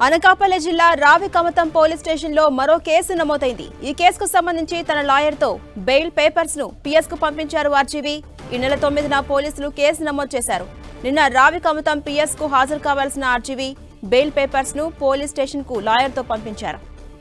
అనకాపల్లి జిల్లా రావికమతం పోలీస్ స్టేషన్లో మరో కేసు నమోదైంది ఈ కేసుకు సంబంధించి తన లాయర్తో బెయిల్ పేపర్స్ ను పిఎస్ కు పంపించారు ఆర్జీవీ ఈ నెల తొమ్మిదిన పోలీసులు కేసు నమోదు చేశారు నిన్న రావికమతం పిఎస్ కు హాజరు కావాల్సిన ఆర్జీవీ బెయిల్ పేపర్స్ ను పోలీస్ స్టేషన్ కు లాయర్తో పంపించారు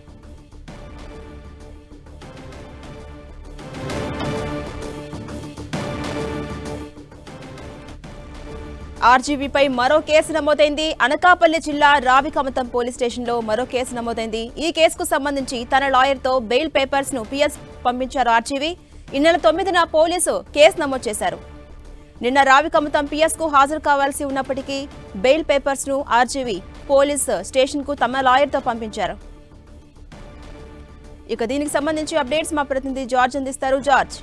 ఆర్జీవీపై మరో కేసు నమోదైంది అనకాపల్లి జిల్లా రావికమతం పోలీస్ స్టేషన్లో మరో కేసు నమోదైంది ఈ కేసుకు సంబంధించి తన లాయర్తో బెయిల్ పేపర్స్ ను పిఎస్ పంపించారు ఆర్జీవీ ఈ నెల తొమ్మిదిన పోలీసు కేసు నమోదు చేశారు నిన్న రావికమతం పిఎస్ కు హాజరు కావాల్సి ఉన్నప్పటికీ బెయిల్ పేపర్స్ ను ఆర్జీవీ పోలీస్ స్టేషన్ కు తమ లాయర్తో పంపించారు ఇక దీనికి సంబంధించి అప్డేట్స్ మా ప్రతినిధి జార్జ్ అందిస్తారు జార్జ్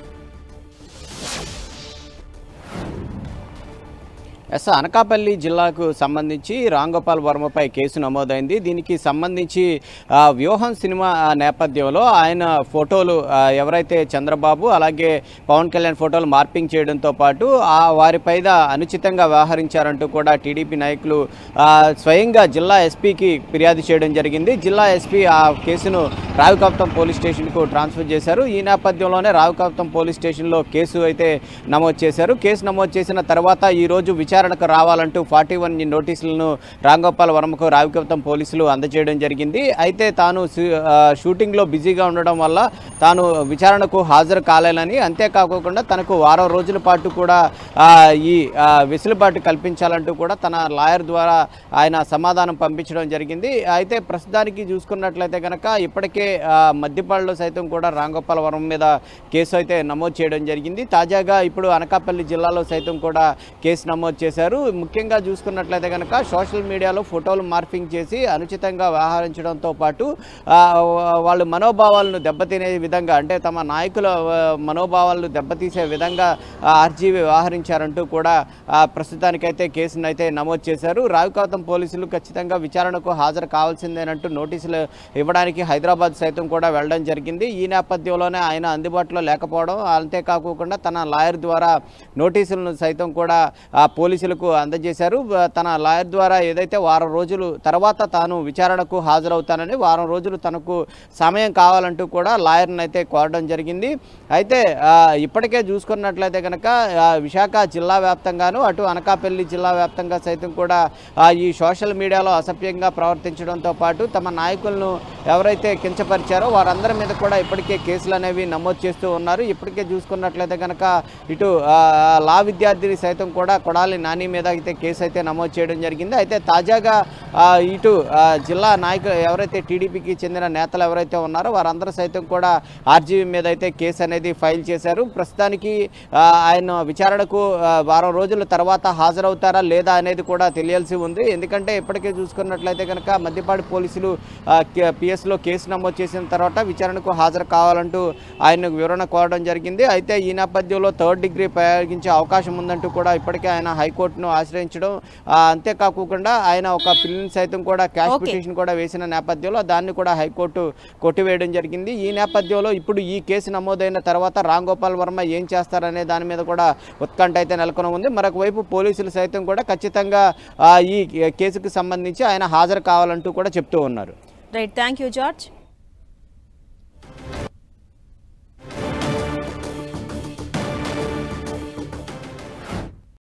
ఎస్ అనకాపల్లి జిల్లాకు సంబంధించి రాంగోపాల్ వర్మపై కేసు నమోదైంది దీనికి సంబంధించి ఆ, వ్యూహం సినిమా ఆ, నేపథ్యంలో ఆయన ఫోటోలు ఆ, ఎవరైతే చంద్రబాబు అలాగే పవన్ కళ్యాణ్ ఫోటోలు మార్పింగ్ చేయడంతో పాటు ఆ వారిపైన అనుచితంగా వ్యవహరించారంటూ కూడా టీడీపీ నాయకులు ఆ, స్వయంగా జిల్లా ఎస్పీకి ఫిర్యాదు చేయడం జరిగింది జిల్లా ఎస్పీ ఆ కేసును రావికాప్తం పోలీస్ స్టేషన్కు ట్రాన్స్ఫర్ చేశారు ఈ నేపథ్యంలోనే రావికాప్తం పోలీస్ స్టేషన్లో కేసు అయితే నమోదు చేశారు కేసు నమోదు చేసిన తర్వాత ఈ రోజు విచారణకు రావాలంటూ ఫార్టీ వన్ నోటీసులను రాంగోపాల్ వర్మకు రావికాప్తం పోలీసులు అందజేయడం జరిగింది అయితే తాను షూ- ఆ, షూటింగ్లో బిజీగా ఉండడం వల్ల తాను విచారణకు హాజరు కాలేనని అంతేకాకుండా తనకు వారం రోజుల పాటు కూడా ఆ, ఈ ఆ, వెసులుబాటు కల్పించాలంటూ కూడా తన లాయర్ ద్వారా ఆయన సమాధానం పంపించడం జరిగింది అయితే ప్రస్తుతానికి చూసుకున్నట్లయితే కనుక ఇప్పటికే ఆ, మద్దిపాడులో సైతం కూడా రాంగోపాల్ వరం మీద కేసు అయితే నమోదు చేయడం జరిగింది తాజాగా ఇప్పుడు అనకాపల్లి జిల్లాలో సైతం కూడా కేసు నమోదు చేశారు ముఖ్యంగా చూసుకున్నట్లయితే కనుక సోషల్ మీడియాలో ఫోటోలు మార్పింగ్ చేసి అనుచితంగా వ్యవహరించడంతో పాటు ఆ, వాళ్ళు మనోభావాలను దెబ్బతినే విధంగా అంటే తమ నాయకుల ఆ, మనోభావాలను దెబ్బతీసే విధంగా ఆర్జీవీ వ్యవహరించారంటూ కూడా ఆ, ప్రస్తుతానికైతే కేసును అయితే నమోదు చేశారు రావికాతం పోలీసులు ఖచ్చితంగా విచారణకు హాజరు కావాల్సిందేనంటూ నోటీసులు ఇవ్వడానికి హైదరాబాద్ సైతం కూడా వెళ్ళడం జరిగింది ఈ నేపథ్యంలోనే ఆయన అందుబాటులో లేకపోవడం అంతేకాకుండా తన లాయర్ ద్వారా నోటీసులను సైతం కూడా ఆ పోలీసులకు అందజేశారు ఆ, తన లాయర్ ద్వారా ఏదైతే వారం రోజులు తర్వాత తాను విచారణకు హాజరవుతానని వారం రోజులు తనకు సమయం కావాలంటూ కూడా లాయర్ని అయితే కోరడం జరిగింది అయితే ఆ, ఇప్పటికే చూసుకున్నట్లయితే కనుక ఆ, విశాఖ జిల్లా వ్యాప్తంగాను అటు అనకాపల్లి జిల్లా వ్యాప్తంగా సైతం కూడా ఆ, ఈ సోషల్ మీడియాలో అసభ్యంగా ప్రవర్తించడంతో పాటు తమ నాయకులను ఎవరైతే కించపరిచారో వారందరి మీద కూడా ఇప్పటికే కేసులు అనేవి నమోదు చేస్తూ ఉన్నారు ఇప్పటికే చూసుకున్నట్లయితే కనుక ఇటు ఆ, లా విద్యార్థిని సైతం కూడా కొడాలి నాని మీద అయితే కేసు అయితే నమోదు చేయడం జరిగింది అయితే తాజాగా ఆ, ఇటు ఆ, జిల్లా నాయకులు ఎవరైతే టీడీపీకి చెందిన నేతలు ఎవరైతే ఉన్నారో వారందరూ సైతం కూడా ఆర్జీవీ మీద అయితే కేసు అనేది ఫైల్ చేశారు ప్రస్తుతానికి ఆ, ఆయన విచారణకు ఆ, వారం రోజుల తర్వాత హాజరవుతారా లేదా అనేది కూడా తెలియాల్సి ఉంది ఎందుకంటే ఇప్పటికే చూసుకున్నట్లయితే కనుక మద్యపాడు పోలీసులు పిఎస్లో కేసు నమోదు చేసిన తర్వాత విచారణకు హాజరు కావాలంటూ ఆయనకు వివరణ కోరడం జరిగింది అయితే ఈ నేపథ్యంలో థర్డ్ డిగ్రీ ప్రయోగించే అవకాశం ఉందంటూ కూడా ఇప్పటికే ఆయన హైకోర్టును ఆశ్రయించడం ఆ, అంతేకాకుండా ఆయన ఒక పిల్లిని సైతం కూడా క్యాష్ Okay. పిటిషన్ కూడా వేసిన నేపథ్యంలో దాన్ని కూడా హైకోర్టు కొట్టివేయడం జరిగింది ఈ నేపథ్యంలో ఇప్పుడు ఈ కేసు నమోదైన తర్వాత రామ్ గోపాల్ వర్మ ఏం చేస్తారనే దాని మీద కూడా ఉత్కంఠ అయితే నెలకొని ఉంది మరొక వైపు పోలీసులు సైతం కూడా ఖచ్చితంగా ఆ, ఈ కేసుకు సంబంధించి ఆయన హాజరు కావాలంటూ కూడా చెప్తూ ఉన్నారు రైట్ థ్యాంక్ యూ జార్జ్